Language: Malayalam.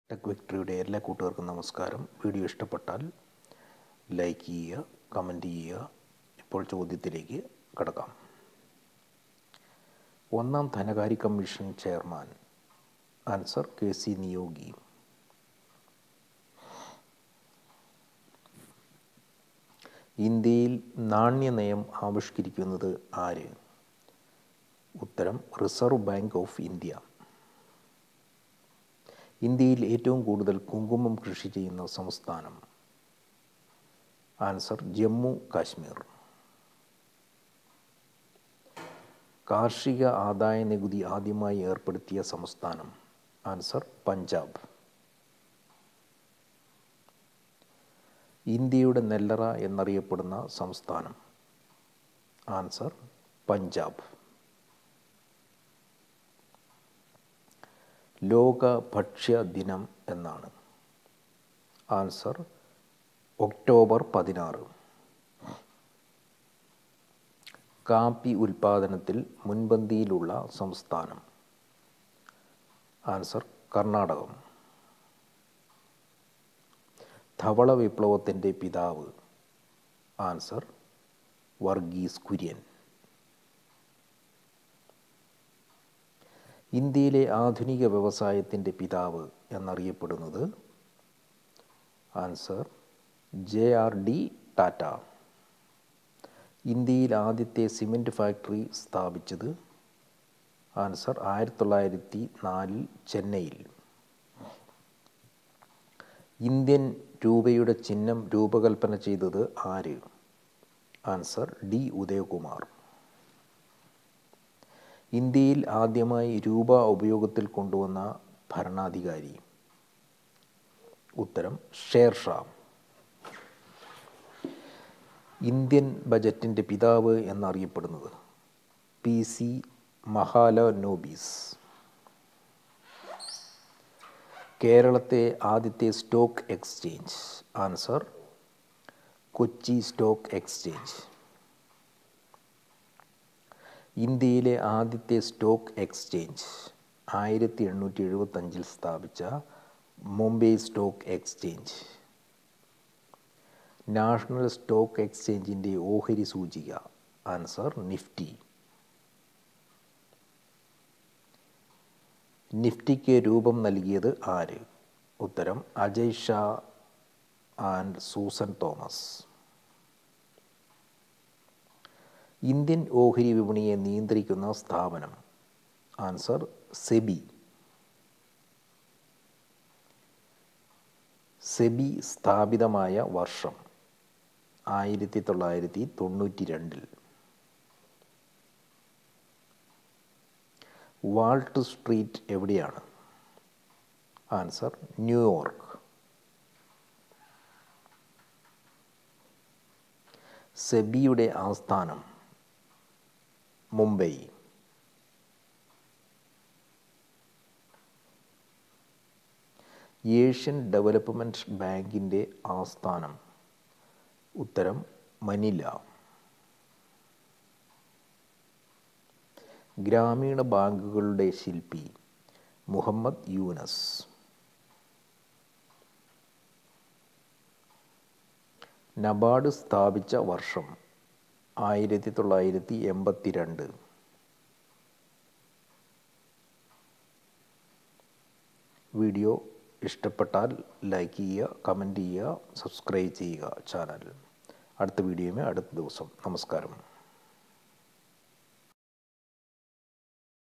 ടെക് വിക്ടറിയുടെ എല്ലാ കൂട്ടുകാർക്കും നമസ്കാരം വീഡിയോ ഇഷ്ടപ്പെട്ടാൽ ലൈക്ക് ചെയ്യുക കമൻറ്റ് ചെയ്യുക ഇപ്പോൾ ചോദ്യത്തിലേക്ക് കടക്കാം ഒന്നാം ധനകാര്യ commission chairman answer K C Neogy ഇന്ത്യയിൽ നാണ്യനയം ആവിഷ്കരിക്കുന്നത് ആര് ഉത്തരം റിസർവ് ബാങ്ക് ഓഫ് ഇന്ത്യ ഇന്ത്യയിൽ ഏറ്റവും കൂടുതൽ കുങ്കുമം കൃഷി ചെയ്യുന്ന സംസ്ഥാനം ആൻസർ ജമ്മു കാശ്മീർ കാർഷിക ആദായ നികുതി ആദ്യമായി ഏർപ്പെടുത്തിയ സംസ്ഥാനം ആൻസർ പഞ്ചാബ് ഇന്ത്യയുടെ നെല്ലറ എന്നറിയപ്പെടുന്ന സംസ്ഥാനം ആൻസർ പഞ്ചാബ് ലോക ഭക്ഷ്യ ദിനം എന്നാണ് ആൻസർ ഒക്ടോബർ പതിനാറ് കാപ്പി ഉൽപാദനത്തിൽ മുൻപന്തിയിലുള്ള സംസ്ഥാനം ആൻസർ കർണാടകം ധവള വിപ്ലവത്തിൻ്റെ പിതാവ് ആൻസർ വർഗീസ് കുര്യൻ ഇന്ത്യയിലെ ആധുനിക വ്യവസായത്തിൻ്റെ പിതാവ് എന്നറിയപ്പെടുന്നത് answer J R D Tata ഇന്ത്യയിൽ ആദ്യത്തെ സിമൻറ്റ് ഫാക്ടറി സ്ഥാപിച്ചത് ആൻസർ ആയിരത്തി തൊള്ളായിരത്തി നാലിൽ ചെന്നൈയിൽ ഇന്ത്യൻ രൂപയുടെ ചിഹ്നം രൂപകൽപ്പന ചെയ്തത് ആര് ആൻസർ ഡി ഉദയകുമാർ ഇന്ത്യയിൽ ആദ്യമായി രൂപ ഉപയോഗത്തിൽ കൊണ്ടുവന്ന ഭരണാധികാരി ഉത്തരം ഷേർഷാ ഇന്ത്യൻ ബജറ്റിൻ്റെ പിതാവ് എന്നറിയപ്പെടുന്നത് പി സി മഹാലനോബീസ് കേരളത്തെ ആദ്യത്തെ stock exchange answer Kochi stock exchange ഇന്ത്യയിലെ ആദ്യത്തെ സ്റ്റോക്ക് എക്സ്ചേഞ്ച് ആയിരത്തി എണ്ണൂറ്റി എഴുപത്തഞ്ചിൽ സ്ഥാപിച്ച Mumbai stock exchange national stock എക്സ്ചേഞ്ചിൻ്റെ ഓഹരി സൂചിക ആൻസർ നിഫ്റ്റി നിഫ്റ്റിക്ക് രൂപം നൽകിയത് ആര് ഉത്തരം അജയ് ഷാ ആൻഡ് സൂസൻ തോമസ് ഇന്ത്യൻ ഓഹരി വിപണിയെ നിയന്ത്രിക്കുന്ന സ്ഥാപനം ആൻസർ സെബി സെബി സ്ഥാപിതമായ വർഷം ആയിരത്തി തൊള്ളായിരത്തി തൊണ്ണൂറ്റി രണ്ടിൽ വാൾട്ട് സ്ട്രീറ്റ് എവിടെയാണ് ആൻസർ ന്യൂയോർക്ക് സെബിയുടെ ആസ്ഥാനം മുംബൈ ഏഷ്യൻ ഡെവലപ്മെൻറ്റ് ബാങ്കിൻ്റെ ആസ്ഥാനം ഉത്തരം മനില ഗ്രാമീണ ബാങ്കുകളുടെ ശില്പി മുഹമ്മദ് യൂനസ് നബാർഡ് സ്ഥാപിച്ച വർഷം ആയിരത്തി തൊള്ളായിരത്തി എൺപത്തി രണ്ട് വീഡിയോ ഇഷ്ടപ്പെട്ടാൽ ലൈക്ക് ചെയ്യുക കമൻറ്റ് ചെയ്യുക സബ്സ്ക്രൈബ് ചെയ്യുക ചാനൽ അടുത്ത വീഡിയോയുമേ അടുത്ത ദിവസം നമസ്കാരം